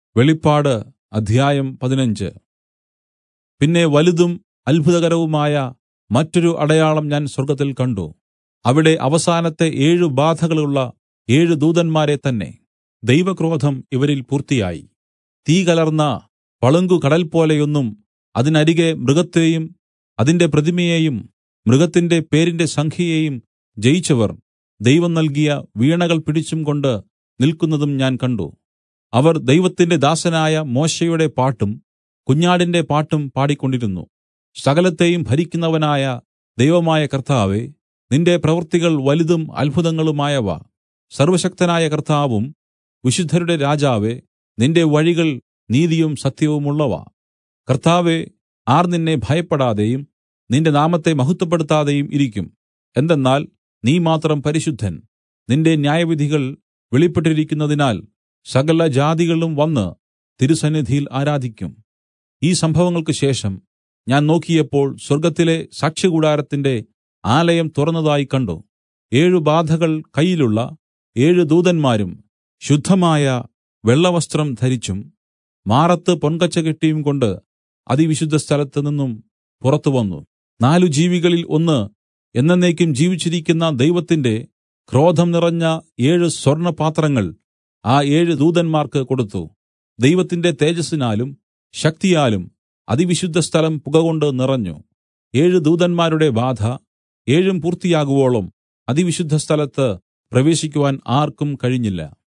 വെളിപ്പാട് അധ്യായം പതിനഞ്ച് പിന്നെ വലുതും അത്ഭുതകരവുമായ മറ്റൊരു അടയാളം ഞാൻ സ്വർഗ്ഗത്തിൽ കണ്ട് അവിടെ അവസാനത്തെ ഏഴ് ബാധകളുള്ള ഏഴ് ദൂതന്മാരെ തന്നെ ദൈവക്രോധം ഇവരിൽ പൂർത്തിയായി തീ കലർന്ന പളുങ്കുകടൽപോലെയൊന്നും അതിനരികെ മൃഗത്തെയും അതിന്റെ പ്രതിമയെയും മൃഗത്തിന്റെ പേരിന്റെ സംഖ്യയെയും ജയിച്ചവർ ദൈവം നൽകിയ വീണകൾ പിടിച്ചുംകൊണ്ട് നില്ക്കുന്നതും ഞാൻ കണ്ട് അവർ ദൈവത്തിന്റെ ദാസനായ മോശെയുടെ പാട്ടും കുഞ്ഞാടിന്റെ പാട്ടും പാടിക്കൊണ്ടിരുന്നു സകലത്തെയും ഭരിക്കുന്നവനായ ദൈവമായ കർത്താവേ നിന്റെ പ്രവൃത്തികൾ വലുതും അത്ഭുതങ്ങളുമായവ സർവ്വശക്തനായ കർത്താവും വിശുദ്ധരുടെ രാജാവേ നിന്റെ വഴികൾ നീതിയും സത്യവുമുള്ളവ കർത്താവേ ആർ നിന്നെ ഭയപ്പെടാതെയും നിന്റെ നാമത്തെ മഹത്വപ്പെടുത്താതെയും ഇരിക്കും എന്തെന്നാൽ നീ മാത്രം പരിശുദ്ധൻ നിന്റെ ന്യായവിധികൾ വെളിപ്പെട്ടിരിക്കുന്നതിനാൽ സകല ജാതികളും വന്ന് തിരുസന്നിധിയിൽ ആരാധിക്കും ഈ സംഭവങ്ങൾക്ക് ശേഷം ഞാൻ നോക്കിയപ്പോൾ സ്വർഗ്ഗത്തിലെ സാക്ഷ്യകൂടാരത്തിന്റെ ആലയം തുറന്നതായി കണ്ട് ഏഴ് ബാധകൾ കയ്യിലുള്ള ഏഴ് ദൂതന്മാരും ശുദ്ധമായ വെള്ളവസ്ത്രം ധരിച്ചും മാറത്ത് പൊൻകച്ച കെട്ടിയും കൊണ്ട് അതിവിശുദ്ധസ്ഥലത്ത് നിന്നും പുറത്തു വന്നു നാല് ജീവികളിൽ ഒന്ന് എന്നെന്നേക്കും ജീവിച്ചിരിക്കുന്ന ദൈവത്തിന്റെ ക്രോധം നിറഞ്ഞ ഏഴ് സ്വർണ്ണപാത്രങ്ങൾ ആ ഏഴ് ദൂതന്മാർക്ക് കൊടുത്തു ദൈവത്തിന്റെ തേജസ്സിനാലും ശക്തിയാലും അതിവിശുദ്ധസ്ഥലം പുകകൊണ്ട് നിറഞ്ഞു ഏഴ് ദൂതന്മാരുടെ ബാധ ഏഴും പൂർത്തിയാകുവോളം അതിവിശുദ്ധസ്ഥലത്ത് പ്രവേശിക്കുവാൻ ആർക്കും കഴിഞ്ഞില്ല